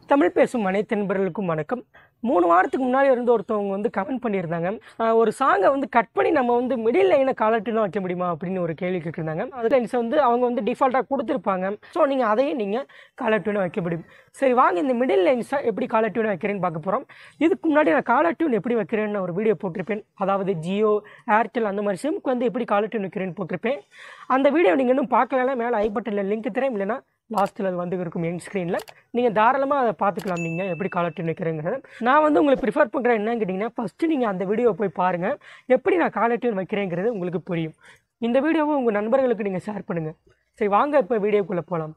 தமிழ் பேசும் அனைத்து நண்பர்களுக்கும் வணக்கம் மூணு வாரத்துக்கு முன்னாடி இருந்து ஒருத்தவங்க வந்து கமெண்ட் பண்ணியிருந்தாங்க ஆஹ் ஒரு சாங்கை வந்து கட் பண்ணி நம்ம வந்து மிடில் லைனை காலர்டியூனாக வைக்க முடியுமா அப்படின்னு ஒரு கேள்வி கேட்டிருந்தாங்க அது லைன்ஸை வந்து அவங்க வந்து டிஃபால்ட்டாக கொடுத்துருப்பாங்க ஸோ நீங்கள் அதையும் நீங்கள் காலர்டியூனாக வைக்க முடியும் சரி வாங்க இந்த மிடில் லைன்ஸை எப்படி காலர்டியூனாக வைக்கிறேன்னு பார்க்க போகிறோம் இதுக்கு முன்னாடி நான் காலர்டியூன் எப்படி வைக்கிறேன்னு ஒரு வீடியோ போட்டிருப்பேன் அதாவது ஜியோ ஏர்டெல் அந்த மாதிரி சிம்க்கு வந்து எப்படி காலர்டியூன் வைக்கிறேன்னு போட்டிருப்பேன் அந்த வீடியோ நீங்கள் இன்னும் பார்க்கலன்னா மேலே ஐ பட்டனில் லிங்க் தரேன் இல்லைன்னா லாஸ்ட்டில் அது வந்து இருக்கும் என் ஸ்க்ரீனில் நீங்கள் தாராளமாக அதை பார்த்துக்கலாம் நீங்கள் எப்படி காலர்டியூன் வைக்கிறேங்கிறத நான் வந்து உங்களுக்கு ப்ரிஃபர் பண்ணுறேன் என்னன்னு கேட்டிங்கன்னா ஃபஸ்ட்டு நீங்கள் அந்த வீடியோ போய் பாருங்கள் எப்படி நான் காலர்டியூன் வைக்கிறேங்கிறது உங்களுக்கு புரியும் இந்த வீடியோவை உங்கள் நண்பர்களுக்கு நீங்கள் ஷேர் பண்ணுங்கள் சரி வாங்க இப்போ வீடியோக்குள்ளே போகலாம்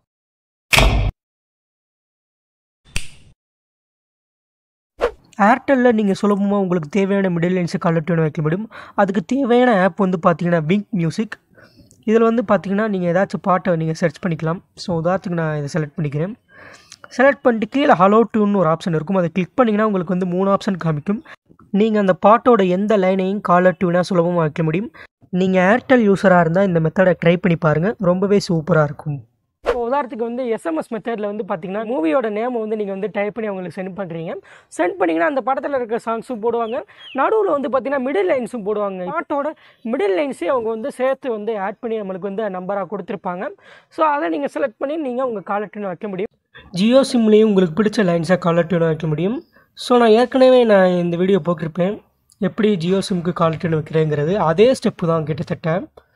ஏர்டெல்லில் நீங்கள் சுலபமாக உங்களுக்கு தேவையான மிடில் லைன்ஸை காலர்டியூன் வைக்க முடியும் அதுக்கு தேவையான ஆப் வந்து பார்த்தீங்கன்னா விங்க் மியூசிக் இதில் வந்து பார்த்தீங்கன்னா நீங்கள் ஏதாச்சும் பாட்டை நீங்கள் சர்ச் பண்ணிக்கலாம் ஸோ உதாரணத்துக்கு நான் இதை செலக்ட் பண்ணிக்கிறேன் செலக்ட் பண்ணிட்டு கீழே ஹலோ டியூன் ஒரு ஆப்ஷன் இருக்கும் அதை கிளிக் பண்ணிங்கன்னா உங்களுக்கு வந்து மூணு ஆப்ஷன் காமிக்கும் நீங்கள் அந்த பாட்டோட எந்த லைனையும் காலர் டியூனாக சுலபமாக வைக்க முடியும் நீங்கள் ஏர்டெல் யூஸராக இருந்தால் இந்த மெத்தடை ட்ரை பண்ணி பாருங்கள் ரொம்பவே சூப்பராக இருக்கும் இப்போ உதாரணத்துக்கு வந்து எஸ்எம்எஸ் மெத்தடில் வந்து பார்த்தீங்கன்னா மூவியோட நேமை வந்து நீங்கள் வந்து டைப் பண்ணி அவங்களுக்கு சென்ட் பண்ணுறீங்க சென்ட் பண்ணிங்கன்னா அந்த படத்தில் இருக்கிற சாங்ஸும் போடுவாங்க நடுவில் வந்து பார்த்தீங்கன்னா மிடில் லைன்ஸும் போடுவாங்க பாட்டோட மிடில் லைன்ஸையும் அவங்க வந்து சேர்த்து வந்து ஆட் பண்ணி நம்மளுக்கு வந்து நம்பராக கொடுத்துருப்பாங்க ஸோ அதை நீங்கள் செலக்ட் பண்ணி நீங்கள் உங்கள் காலர் டியூன் வைக்க முடியும் ஜியோ சிம்லேயும் உங்களுக்கு பிடிச்ச லைன்ஸாக காலர் டியூன் வைக்க முடியும் ஸோ நான் ஏற்கனவே நான் இந்த வீடியோ போட்டிருப்பேன் எப்படி ஜியோ சிம்க்கு காலர் டியூன் வைக்கிறேங்கிறது அதே ஸ்டெப்பு தான் கிட்டத்தட்ட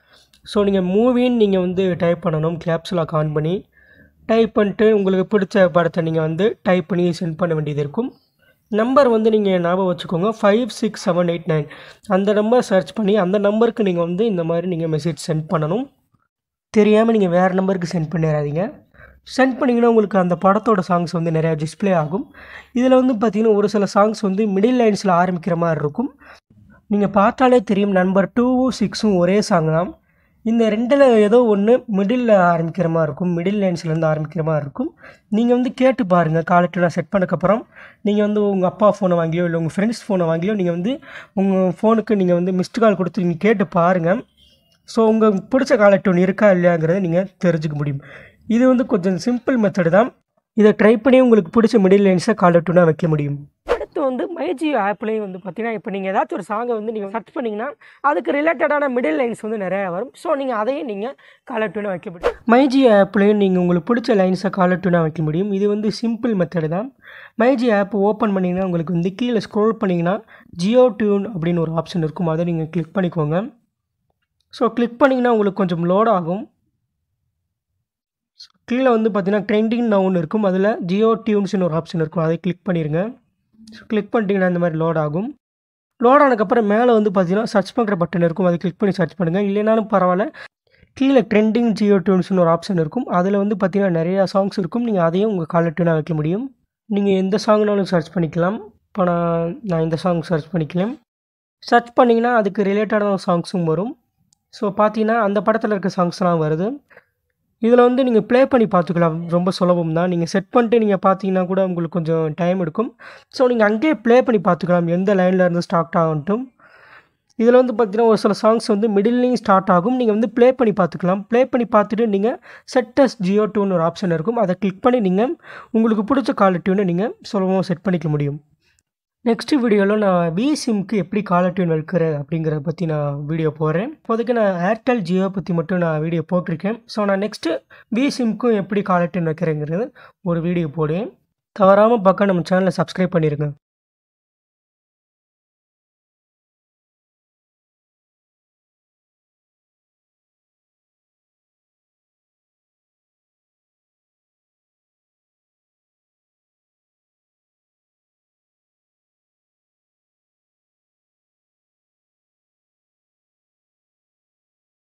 ஸோ நீங்கள் மூவின்னு நீங்கள் வந்து டைப் பண்ணணும் கேப்ஸ்லாக் ஆன் பண்ணி டைப் பண்ணிட்டு உங்களுக்கு பிடிச்ச படத்தை நீங்கள் வந்து டைப் பண்ணி சென்ட் பண்ண வேண்டியது இருக்கும் நம்பர் வந்து நீங்கள் ஞாபகம் வச்சுக்கோங்க five six seven eight nine அந்த நம்பர் சர்ச் பண்ணி அந்த நம்பருக்கு நீங்கள் வந்து இந்த மாதிரி நீங்கள் மெசேஜ் சென்ட் பண்ணணும் தெரியாமல் நீங்கள் வேறு நம்பருக்கு சென்ட் பண்ணிடாதீங்க சென்ட் பண்ணிங்கன்னா உங்களுக்கு அந்த படத்தோட சாங்ஸ் வந்து நிறையா டிஸ்ப்ளே ஆகும் இதில் வந்து பார்த்திங்கன்னா ஒரு சில சாங்ஸ் வந்து மிடில் லைன்ஸில் ஆரம்பிக்கிற மாதிரி இருக்கும் நீங்கள் பார்த்தாலே தெரியும் நம்பர் டூவும் சிக்ஸும் ஒரே சாங் தான் இந்த ரெண்டில் ஏதோ ஒன்று மிடில் ஆரம்பிக்கிற மாதிரி இருக்கும் மிடில் லைன்ஸ்லேருந்து ஆரம்பிக்கிற மாதிரி இருக்கும் நீங்கள் வந்து கேட்டு பாருங்கள் காலட்டில் செட் பண்ணக்கப்புறம் நீங்கள் வந்து உங்கள் அப்பா ஃபோனை வாங்கியோ இல்லை உங்கள் ஃப்ரெண்ட்ஸ் ஃபோனை வாங்கியோ நீங்கள் வந்து உங்கள் ஃபோனுக்கு நீங்கள் வந்து மிஸ்டு கால் கொடுத்து நீங்கள் கேட்டு பாருங்கள் ஸோ உங்கள் பிடிச்ச காலட்டோன் இருக்கா இல்லையாங்கிறத நீங்கள் தெரிஞ்சுக்க முடியும் இது வந்து கொஞ்சம் சிம்பிள் மெத்தடு தான் இதை ட்ரை பண்ணி உங்களுக்கு பிடிச்ச மிடில் லைன்ஸை காலட்டோனாக வைக்க முடியும் அடுத்து வந்து மைஜியோ ஆப்லேயும் வந்து பார்த்தீங்கன்னா இப்போ நீங்கள் ஏதாச்சும் ஒரு சாங்கை வந்து நீங்கள் சர்ச் பண்ணிங்கன்னா அதுக்கு ரிலேட்டடான மிடில் லைன்ஸ் வந்து நிறையா வரும் ஸோ நீங்கள் அதையும் நீங்கள் காலர் டியூனாக வைக்க முடியும் மைஜியோ ஆப்லேயும் நீங்கள் உங்களுக்கு பிடிச்ச லைன்ஸை காலர் டியூனாக வைக்க முடியும் இது வந்து சிம்பிள் மெத்தடு தான் மைஜி ஆப் ஓப்பன் பண்ணிங்கன்னா உங்களுக்கு வந்து கீழே ஸ்க்ரோல் பண்ணிங்கன்னா ஜியோ டியூன் அப்படின்னு ஒரு ஆப்ஷன் இருக்கும் அதை நீங்கள் கிளிக் பண்ணிக்கோங்க ஸோ கிளிக் பண்ணிங்கன்னா உங்களுக்கு கொஞ்சம் லோட் ஆகும் கீழே வந்து பார்த்தீங்கன்னா ட்ரெண்டிங் நவுன் இருக்கும் அதில் ஜியோ டியூன்ஸ்னு ஒரு ஆப்ஷன் இருக்கும் அதை கிளிக் பண்ணிடுங்க ஸோ கிளிக் பண்ணிட்டீங்கன்னா இந்த மாதிரி லோட் ஆகும் லோட் ஆனதுக்கப்புறம் மேலே வந்து பார்த்தீங்கன்னா சர்ச் பண்ணுற பட்டன் இருக்கும் அதை கிளிக் பண்ணி சர்ச் பண்ணுங்கள் இல்லைனாலும் பரவாயில்ல கீழே ட்ரெண்டிங் ஜியோ டியூன்ஸ்னு ஒரு ஆப்ஷன் இருக்கும் அதில் வந்து பார்த்தீங்கன்னா நிறையா சாங்ஸ் இருக்கும் நீங்கள் அதையும் உங்கள் காலர் டியூனாக வைக்க முடியும் நீங்கள் எந்த சாங்னாலும் சர்ச் பண்ணிக்கலாம் இப்போ நான் நான் இந்த சாங் சர்ச் பண்ணிக்கலாம் சர்ச் பண்ணிங்கன்னா அதுக்கு ரிலேட்டடான சாங்ஸும் வரும் ஸோ பார்த்தீங்கன்னா அந்த படத்தில் இருக்க சாங்ஸ்லாம் வருது இதில் வந்து நீங்கள் ப்ளே பண்ணி பார்த்துக்கலாம் ரொம்ப சுலபம் தான் நீங்கள் செட் பண்ணிட்டு நீங்கள் பார்த்தீங்கன்னா கூட உங்களுக்கு கொஞ்சம் டைம் எடுக்கும் ஸோ நீங்கள் அங்கேயே ப்ளே பண்ணி பார்த்துக்கலாம் எந்த லைனில் இருந்து ஸ்டார்ட் ஆகட்டும் இதில் வந்து பார்த்தீங்கன்னா ஒரு சில சாங்ஸ் வந்து மிடில்லையும் ஸ்டார்ட் ஆகும் நீங்கள் வந்து ப்ளே பண்ணி பார்த்துக்கலாம் ப்ளே பண்ணி பார்த்துட்டு நீங்கள் செட்டஸ் ஜியோ டூன்னு ஒரு ஆப்ஷன் இருக்கும் அதை கிளிக் பண்ணி நீங்கள் உங்களுக்கு பிடிச்ச காலர் டியூனை நீங்கள் சுலபமாக செட் பண்ணிக்க முடியும் நெக்ஸ்ட் வீடியோவில் நான் வி சிம்க்கு எப்படி காலர் டியூன் வைக்கிற அப்படிங்கிறத பற்றி நான் வீடியோ போடுறேன் இப்போதைக்கு நான் ஏர்டெல் ஜியோ பற்றி மட்டும் நான் வீடியோ போட்டிருக்கேன் ஸோ நான் நெக்ஸ்ட்டு வி சிம்க்கும் எப்படி காலர் டியூன் வைக்கிறேங்கிறது ஒரு வீடியோ போடுவேன் தவறாமல் பார்க்க நம்ம சேனலை சப்ஸ்கிரைப் பண்ணிடுங்க